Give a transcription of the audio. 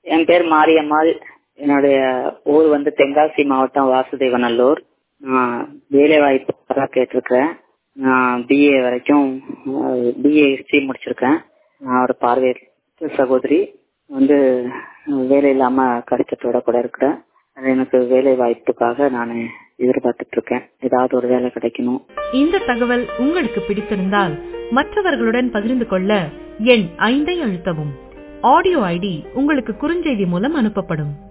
என் பேர் மாரியம்மாள் என்னுடைய ஊர் வந்து தென்காசி மாவட்டம் வாசுதேவநல்லூர் நான் வேலை வாய்ப்பு கேட்டிருக்கிறேன் நான் பிஏ வரைக்கும் பிஏ ஹிஸ்ட்ரி முடிச்சிருக்கேன் நான் ஒரு பார்வையற்ற சகோதரி வந்து வேலை இல்லாம கஷ்டத்தோட கூட இருக்கிறேன் அது எனக்கு வேலை வாய்ப்புக்காக நான் எதிர்பார்த்துட்டு இருக்கேன் ஏதாவது ஒரு வேலை கிடைக்கணும் இந்த தகவல் உங்களுக்கு பிடித்திருந்தால் மற்றவர்களுடன் பகிர்ந்து கொள்ள எண் ஐந்தை அழுத்தவும் ஆடியோ ஐடி உங்களுக்கு குறுஞ்செய்தி மூலம் அனுப்பப்படும்